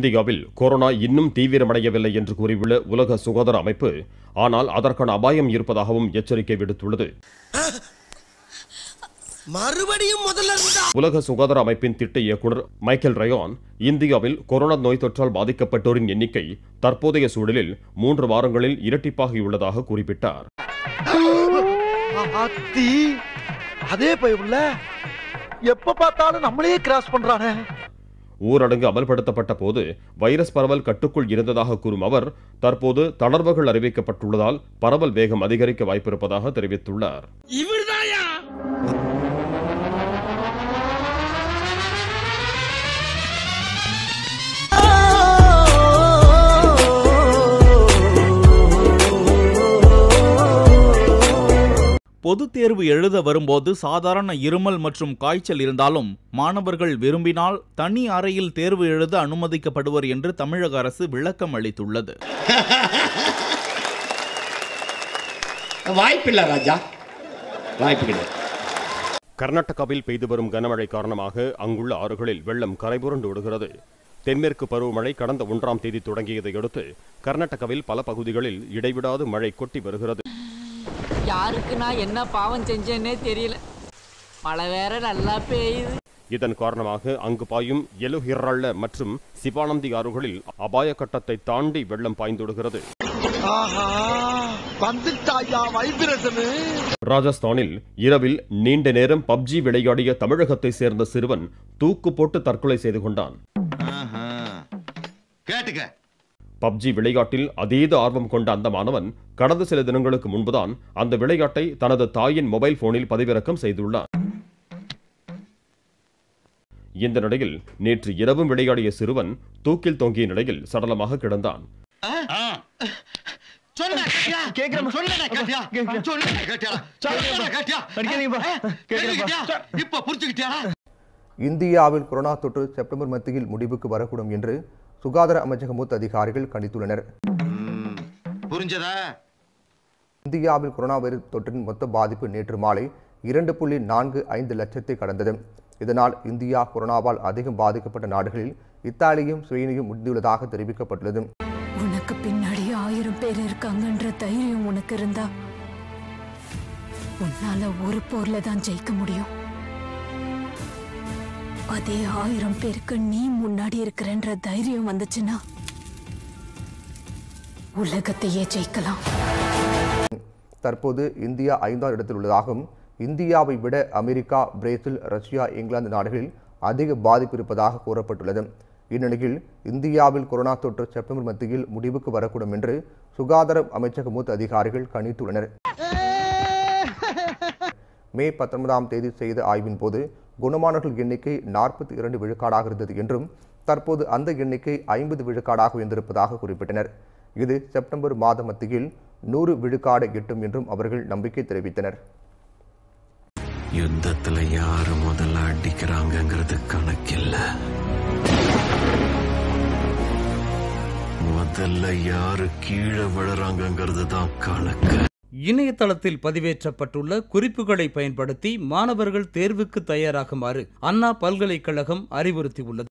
இந்தியாவில் கொரோனா இன்னும் தீவிரமடையவில்லை என்று கூறியுள்ள உலக சுகாதார அமைப்பு ஆனால் அதற்கான அபாயம் இருப்பதாகவும் எச்சரிக்கை விடுத்துள்ளது மறுபடியும் முதல்ல இருந்தா உலக சுகாதார அமைப்பின் திட்ட இயக்குனர் மைக்கேல் ரயான் இந்தியாவில் கொரோனா நோய் தொற்றால் பாதிக்கப்பட்டோரின் எண்ணிக்கை தற்போதைய சூழலில் மூன்று வாரங்களில் இரட்டிப்பாகியுள்ளதாக குறிப்பிட்டார் அத்தி அதே பயவுல எப்ப பார்த்தாலும் நம்மளையே கிராஸ் பண்றானே ஊரடங்கு அமல்படுத்தப்பட்ட போது வைரஸ் பரவல் கட்டுக்குள் இருந்ததாக கூறும் அவர் தற்போது தளர்வுகள் அறிவிக்கப்பட்டுள்ளதால் பரவல் வேகம் அதிகரிக்க வாய்ப்பிருப்பதாக தெரிவித்துள்ளார் இவர்தாயா பொதுத் தேர்வு எழுத வரும்போது சாதாரண இருமல் மற்றும் காய்ச்சல் இருந்தாலும் மாணவர்கள் விரும்பினால் தனி அறையில் தேர்வு எழுத அனுமதிக்கப்படுவர் என்று தமிழக அரசு விளக்கம் அளித்துள்ளது வாய்ப்பில்லை ராஜா வாய்ப்பு கிடையாது கர்நாடகாவில் பெய்து வரும் கனமழை காரணமாக அங்குள்ள ஆறுகளில் வெள்ளம் கரைபுரண்டு ஓடுகிறது தென்மேற்கு பருவமழை கடந்த ஒன்றாம் தேதி தொடங்கியதை அடுத்து கர்நாடகாவில் பல பகுதிகளில் இடைவிடாது மழை கொட்டி வருகிறது யாருக்கு நான் என்ன பாவம் செஞ்சேன்னே தெரியல மழை வேற நல்லா பெய்யுது இதன் காரணமாக அங்கு பாயும் எலுஹிரள்ள மற்றும் சிவானந்தி ஆறுகளில் அபாய கட்டத்தை தாண்டி வெள்ளம் பாய்ந்தோடுகிறது ஆஹா வந்துட்டாயா வைப்ரேஷனு ராஜஸ்தானில் இரவில் நீண்ட நேரம் பப்ஜி விளையாடிய தமிழகத்தை சேர்ந்த சிறுவன் தூக்கு போட்டு தற்கொலை செய்து கொண்டான் கேட்டுக்க பப்ஜி விளையாட்டில் அதீத ஆர்வம் கொண்ட அந்த மாணவன் கடந்த சில தினங்களுக்கு முன்புதான் அந்த விளையாட்டை தனது தாயின் மொபைல் போனில் பதிவிறக்கம் செய்துள்ளார் இந்த நிலையில் நேற்று இரவும் விளையாடிய சிறுவன் தூக்கில் தொங்கிய நிலையில் சடலமாக கிடந்தான் சொன்னா கேட்டியா கேக்குறேன். சொன்னா கேட்டியா சொன்னா கேட்டியா சொன்னா கேட்டியா அடிக்காதீங்கப்பா. கேட்டியா இப்ப புரிஞ்சுக்கிட்டியா இந்தியாவில் கொரோனா தொற்று செப்டம்பர் மத்தியில் முடிவுக்கு வரக்கூடும் என்று சுகாதார அமைச்சக மூத்த அதிகாரிகள் கணித்துள்ளனர் புரிஞ்சதா இந்தியாவில் கொரோனா வைரஸ் தொற்றின் மொத்த பாதிப்பு நேற்று மாலை இரண்டு புள்ளி நான்கு ஐந்து லட்சத்தை கடந்தது இதனால் இந்தியா கொரோனாவால் அதிகம் பாதிக்கப்பட்ட நாடுகளில் இத்தாலியும் ஸ்பெயினையும் முடிந்துள்ளதாக தெரிவிக்கப்பட்டுள்ளது உனக்கு பின்னாடி ஆயிரம் பேர் இருக்காங்கன்ற தைரியம் உனக்கு இருந்தா உன்னால ஒரு போர்ல தான் ஜெயிக்க முடியும் அதே ஆயிரம் பேருக்கு நீ முன்னாடி இருக்கிறன்ற தைரியம் வந்துச்சுன்னா உலகத்தையே ஜெயிக்கலாம் தற்போது இந்தியா ஐந்தாவது இடத்தில் உள்ளதாகவும் இந்தியாவை விட அமெரிக்கா பிரேசில் ரஷ்யா இங்கிலாந்து நாடுகளில் அதிக பாதிப்பு இருப்பதாக கூறப்பட்டுள்ளது இந்நிலையில் இந்தியாவில் கொரோனா தொற்று செப்டம்பர் மத்தியில் முடிவுக்கு வரக்கூடும் என்று சுகாதார அமைச்சக மூத்த அதிகாரிகள் கணித்துள்ளனர் மே பத்தொன்பதாம் தேதி செய்த ஆய்வின் போது குணமானவர்கள் எண்ணிக்கை நாற்பத்தி இரண்டு விழுக்காடாக இருந்தது என்றும் தற்போது அந்த எண்ணிக்கை ஐம்பது விழுக்காடாக உயர்ந்திருப்பதாக குறிப்பிட்டனர் இது செப்டம்பர் மாத மத்தியில் நூறு விழுக்காடு எட்டும் என்றும் அவர்கள் நம்பிக்கை தெரிவித்தனர் யுத்தத்துல யாரு முதல்ல அடிக்கிறாங்கங்கிறது கணக்கில்ல முதல்ல யாரு கீழே விழுறாங்கங்கிறது தான் கணக்கு இணையதளத்தில் பதிவேற்றப்பட்டுள்ள குறிப்புகளை பயன்படுத்தி மாணவர்கள் தேர்வுக்கு தயாராகுமாறு அண்ணா பல்கலைக்கழகம் அறிவுறுத்தியுள்ளது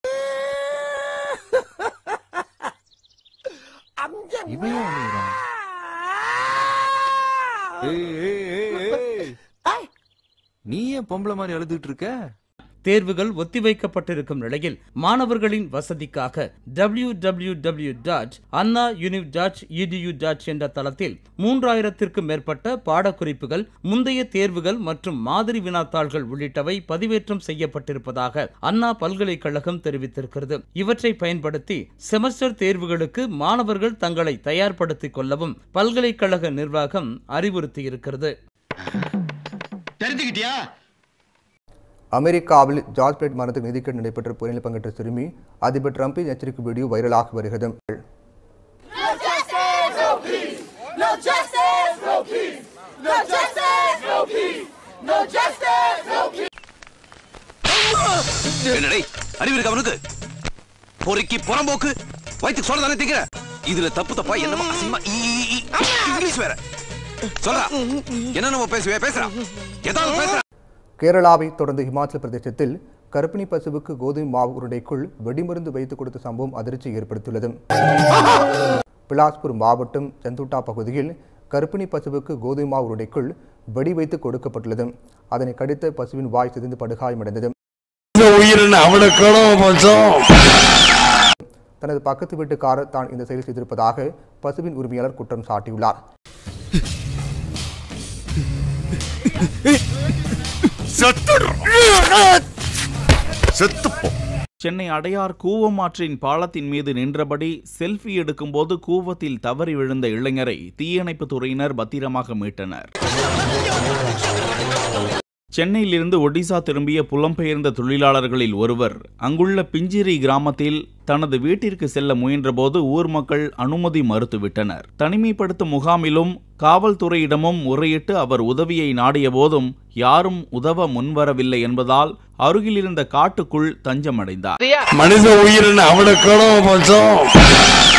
நீ ஏன் பொம்பளை மாதிரி அழுதுட்டு இருக்க தேர்வுகள் ஒத்திவைக்கப்பட்டிருக்கும் நிலையில் மாணவர்களின் வசதிக்காக W W W dot Anna univ dot edu dot என்ற தளத்தில் மூன்றாயிரத்திற்கும் மேற்பட்ட பாடக்குறிப்புகள் முந்தைய தேர்வுகள் மற்றும் மாதிரி வினாத்தாள்கள் உள்ளிட்டவை பதிவேற்றம் செய்யப்பட்டிருப்பதாக அண்ணா பல்கலைக்கழகம் தெரிவித்திருக்கிறது இவற்றை பயன்படுத்தி செமஸ்டர் தேர்வுகளுக்கு மாணவர்கள் தங்களை தயார்படுத்திக் கொள்ளவும் பல்கலைக்கழக நிர்வாகம் அறிவுறுத்தியிருக்கிறது தெரிஞ்சுக்கிட்டியா அமெரிக்காவில் ஜார்ஜ் பிளேட் மரணத்துக்கு நிதிக்கேடு நடைபெற்ற புயலில் பங்கேற்ற சிறுமி அதிபர் ட்ரம்பின் எச்சரிக்கை வீடியோ வைரலாகி வருகிறது என்னடே அறிவு இருக்கு அவனுக்கு பொறுக்கி புறம்போக்கு வயிற்றுக்கு சொல்ல தானே திங்கிற இதுல தப்பு தப்பா என்னமா அசிங்கமா ஈ, ஈ, ஈ. இங்கிலீஷ் வேற சொல்றா என்ன நம்ம பேசுவே பேசுறா ஏதாவது பேசுறா கேரளாவை தொடர்ந்து இமாச்சல பிரதேசத்தில் கர்ப்பிணி பசுவுக்கு கோதுமை மாவு உருண்டைக்குள் வெடிமருந்து வைத்து கொடுத்த சம்பவம் அதிர்ச்சி ஏற்படுத்தியுள்ளது பிலாஸ்பூர் மாவட்டம் செந்துட்டா பகுதியில் கர்ப்பிணி பசுவுக்கு கோதுமை மாவு உருண்டைக்குள் வெடி வைத்து கொடுக்கப்பட்டுள்ளது அதனை கடித்த பசுவின் வாய் சிதைந்து படுகாயமடைந்தது உயிரின் அவனுக்கு தனது பக்கத்து வீட்டுக்காரர் தான் இந்த செயல் செய்திருப்பதாக பசுவின் உரிமையாளர் குற்றம் சாட்டியுள்ளார் சென்னை அடையார் கூவம் ஆற்றின் பாலத்தின் மீது நின்றபடி செல்ஃபி எடுக்கும்போது கூவத்தில் தவறி விழுந்த இளைஞரை தீயணைப்பு துறையினர் பத்திரமாக மீட்டனர் சென்னையிலிருந்து ஒடிசா திரும்பிய புலம்பெயர்ந்த தொழிலாளர்களில் ஒருவர் அங்குள்ள பிஞ்சிரி கிராமத்தில் தனது வீட்டிற்கு செல்ல முயன்றபோது ஊர் மக்கள் அனுமதி மறுத்துவிட்டனர் தனிமைப்படுத்தும் முகாமிலும் காவல்துறையிடமும் முறையிட்டு அவர் உதவியை நாடிய போதும் யாரும் உதவ முன்வரவில்லை என்பதால் அருகில் இருந்த காட்டுக்குள் தஞ்சமடைந்தார் மனித உயிரின் அவனுக்கு